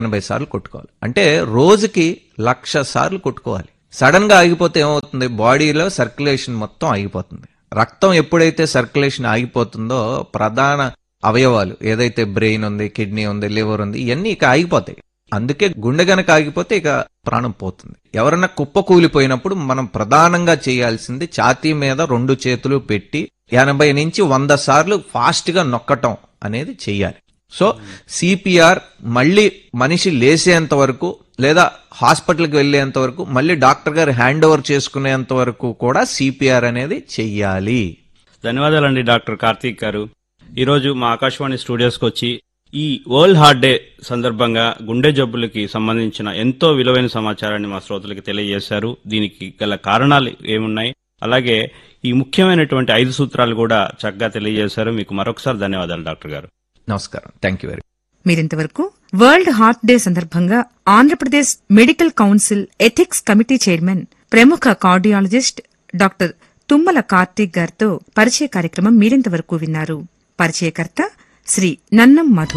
ఎనభై సార్లు కొట్టుకోవాలి అంటే రోజుకి లక్ష సార్లు కొట్టుకోవాలి సడన్ గా ఆగిపోతే ఏమవుతుంది బాడీలో సర్క్యులేషన్ మొత్తం ఆగిపోతుంది రక్తం ఎప్పుడైతే సర్క్యులేషన్ ఆగిపోతుందో ప్రధాన అవయవాలు ఏదైతే బ్రెయిన్ ఉంది కిడ్నీ ఉంది లివర్ ఉంది ఇవన్నీ ఇక ఆగిపోతాయి అందుకే గుండె గనక ఆగిపోతే ఇక ప్రాణం పోతుంది ఎవరన్నా కుప్ప కూలిపోయినప్పుడు మనం ప్రధానంగా చేయాల్సింది ఛాతీ మీద రెండు చేతులు పెట్టి ఎనభై నుంచి వంద సార్లు ఫాస్ట్ గా నొక్కటం అనేది చెయ్యాలి సో సిపిఆర్ మళ్ళీ మనిషి లేసేంత వరకు లేదా హాస్పిటల్కి వెళ్ళేంత వరకు మళ్ళీ డాక్టర్ గారు హ్యాండ్ ఓవర్ చేసుకునేంత వరకు కూడా సిపిఆర్ అనేది చెయ్యాలి ధన్యవాదాలండి డాక్టర్ కార్తీక్ గారు ఈరోజు మా ఆకాశవాణి స్టూడియోస్కి వచ్చి ఈ వరల్డ్ హార్ట్ డే సందర్భంగా గుండె జబ్బులకి సంబంధించిన ఎంతో విలువైన సమాచారాన్ని మా శ్రోతలకి తెలియజేశారు దీనికి గల కారణాలు ఏమున్నాయి అలాగే ఈ ముఖ్యమైనటువంటి ఐదు సూత్రాలు కూడా చక్కగా తెలియజేశారు మీకు మరొకసారి ధన్యవాదాలు డాక్టర్ గారు నమస్కారం థ్యాంక్ యూ వెరీ మీరింతవరకు వరల్డ్ హార్ట్ డే సందర్భంగా Andhra Pradesh medical council ethics committee chairman ప్రముఖ కార్డియాలజిస్ట్ డాక్టర్ తుమ్మల కార్తీక్ గారితో పరిచయ కార్యక్రమం మీరింతవరకు విన్నారు పరిచయకర్త శ్రీ నన్నం మధు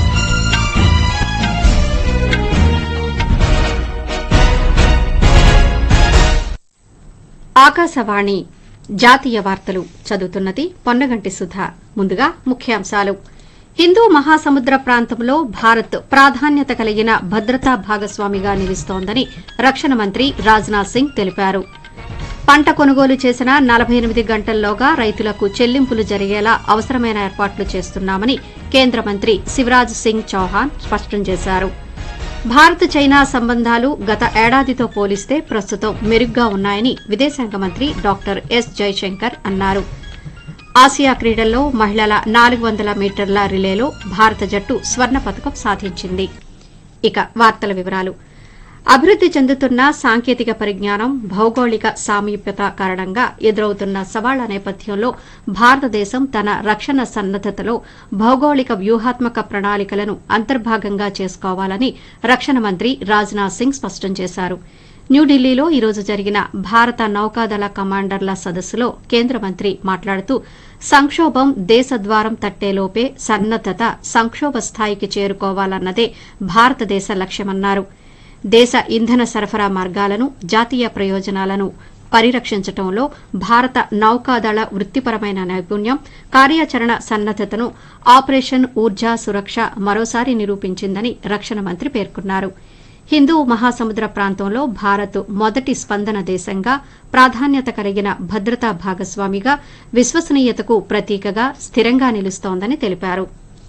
ఆకాశవాణి జాతీయ వార్తలు చదువుతున్నది పొన్నగంటి సుధ ముందుగా ముఖ్యాంశాలు హిందూ మహాసముద్ర ప్రాంతంలో భారత్ ప్రాధాన్యత కలిగిన భద్రతా భాగస్వామిగా నిలుస్తోందని రక్షణ మంత్రి రాజ్నాథ్ సింగ్ తెలిపారు పంట కొనుగోలు చేసిన నలభై ఎనిమిది గంటల్లోగా రైతులకు చెల్లింపులు జరిగేలా అవసరమైన ఏర్పాట్లు చేస్తున్నామని కేంద్ర మంత్రి శివరాజ్ సింగ్ చౌహాన్ స్పష్టం చేశారు భారత్ చైనా సంబంధాలు గత ఏడాదితో పోలిస్తే ప్రస్తుతం మెరుగ్గా ఉన్నాయని విదేశాంగ మంత్రి డాక్టర్ ఎస్ జైశంకర్ అన్నారు ఆసియా క్రీడల్లో మహిళల నాలుగు వందల మీటర్ల రిలేలో భారత జట్టు స్వర్ణ పతకం సాధించింది ఇక వార్తల వివరాలు అభివృద్ది చెందుతున్న సాంకేతిక పరిజ్ఞానం భౌగోళిక సామీప్యత కారణంగా ఎదురవుతున్న సవాళ్ల నేపథ్యంలో భారతదేశం తన రక్షణ సన్నద్దతలో భౌగోళిక వ్యూహాత్మక ప్రణాళికలను అంతర్భాగంగా చేసుకోవాలని రక్షణ మంత్రి రాజ్నాథ్ సింగ్ స్పష్టం చేశారు న్యూఢిల్లీలో ఈరోజు జరిగిన భారత నౌకాదళ కమాండర్ల సదస్సులో కేంద్ర మంత్రి మాట్లాడుతూ సంక్షోభం దేశద్వారం తట్టేలోపే సన్నద్దత సంక్షోభ స్థాయికి చేరుకోవాలన్నదే భారతదేశ లక్ష్యమన్నారు దేశ ఇంధన సరఫరా మార్గాలను జాతీయ ప్రయోజనాలను పరిరక్షించడంలో భారత నౌకాదళ వృత్తిపరమైన నైపుణ్యం కార్యాచరణ సన్నద్దతను ఆపరేషన్ ఊర్జా సురక్ష మరోసారి నిరూపించిందని రక్షణ మంత్రి పేర్కొన్నారు హిందూ మహాసముద్ర ప్రాంతంలో భారత్ మొదటి స్పందన దేశంగా ప్రాధాన్యత కలిగిన భద్రతా భాగస్వామిగా విశ్వసనీయతకు ప్రతీకగా స్థిరంగా నిలుస్తోందని తెలిపారు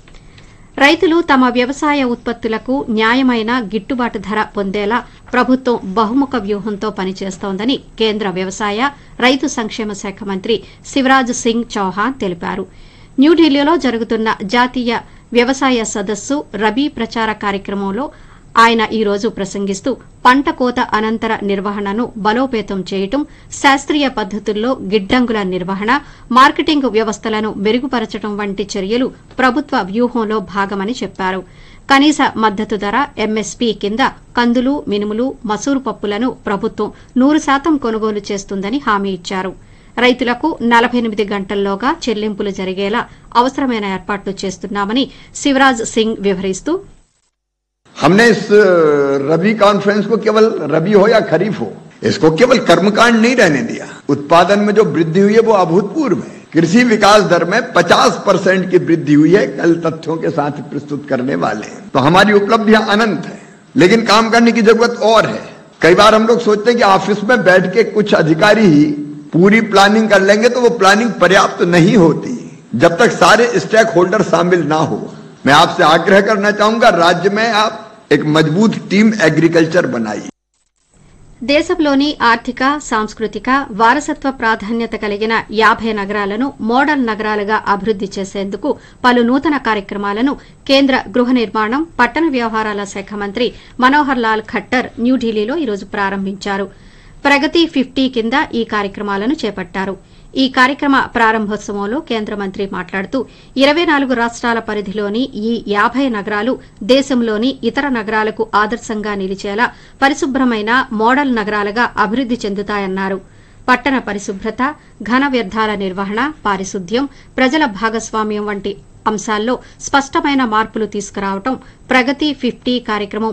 రైతులు తమ వ్యవసాయ ఉత్పత్తులకు న్యాయమైన గిట్టుబాటు ధర పొందేలా ప్రభుత్వం బహుముఖ వ్యూహంతో పనిచేస్తోందని కేంద్ర వ్యవసాయ రైతు సంక్షేమ శాఖ మంత్రి శివరాజ్ సింగ్ చౌహాన్ తెలిపారు న్యూఢిల్లీలో జరుగుతున్న జాతీయ వ్యవసాయ సదస్సు రబీ ప్రచార కార్యక్రమంలో ఆయన ఈ రోజు ప్రసంగిస్తూ పంట కోత అనంతర నిర్వహణను బలోపేతం చేయటం శాస్త్రీయ పద్దతుల్లో గిడ్డంగుల నిర్వహణ మార్కెటింగ్ వ్యవస్థలను మెరుగుపరచడం వంటి చర్యలు ప్రభుత్వ వ్యూహంలో భాగమని చెప్పారు కనీస మద్దతు ధర ఎంఎస్పీ కింద కందులు మినుములు మసూరు పప్పులను ప్రభుత్వం నూరు శాతం కొనుగోలు చేస్తుందని హామీ ఇచ్చారు రైతులకు నలభై ఎనిమిది గంటల్లోగా చెల్లింపులు జరిగేలా అవసరమైన ఏర్పాట్లు చేస్తున్నామని శివరాజ్ సింగ్ వివరిస్తూ हमने इस रबी कॉन्फ्रेंस को केवल रबी हो या खरीफ हो इसको केवल कर्मकांड नहीं रहने दिया उत्पादन में जो वृद्धि हुई है वो अभूतपूर्व है कृषि विकास दर में 50 परसेंट की वृद्धि हुई है कल तथ्यों के साथ प्रस्तुत करने वाले हैं तो हमारी उपलब्धियां अनंत है लेकिन काम करने की जरूरत और है कई बार हम लोग सोचते हैं कि ऑफिस में बैठ के कुछ अधिकारी ही पूरी प्लानिंग कर लेंगे तो वो प्लानिंग पर्याप्त नहीं होती जब तक सारे स्टेक होल्डर शामिल ना हो मैं आपसे आग्रह करना चाहूंगा राज्य में आप एक मजबूत टीम एग्रीकल्चर बनाइए దేశంలోని ఆర్థిక సాంస్కృతిక వారసత్వ ప్రాధాన్యత కలిగిన యాభై నగరాలను మోడల్ నగరాలుగా అభివృద్ది చేసేందుకు పలు నూతన కార్యక్రమాలను కేంద్ర గృహ నిర్మాణం పట్టణ వ్యవహారాల శాఖ మంత్రి మనోహర్ లాల్ ఖట్టర్ న్యూఢిల్లీలో ఈరోజు ప్రారంభించారు ప్రగతి ఫిఫ్టీ కింద ఈ కార్యక్రమాలను చేపట్టారు ఈ కార్యక్రమ ప్రారంభోత్సవంలో కేంద్ర మంత్రి మాట్లాడుతూ ఇరవై నాలుగు రాష్ట్రాల పరిధిలోని ఈ యాభై నగరాలు దేశంలోని ఇతర నగరాలకు ఆదర్శంగా నిలిచేలా పరిశుభ్రమైన మోడల్ నగరాలుగా అభివృద్ది చెందుతాయన్నారు పట్టణ పరిశుభ్రత ఘన వ్యర్థాల నిర్వహణ పారిశుద్ధ్యం ప్రజల భాగస్వామ్యం వంటి అంశాల్లో స్పష్టమైన మార్పులు తీసుకురావడం ప్రగతి ఫిఫ్టీ కార్యక్రమం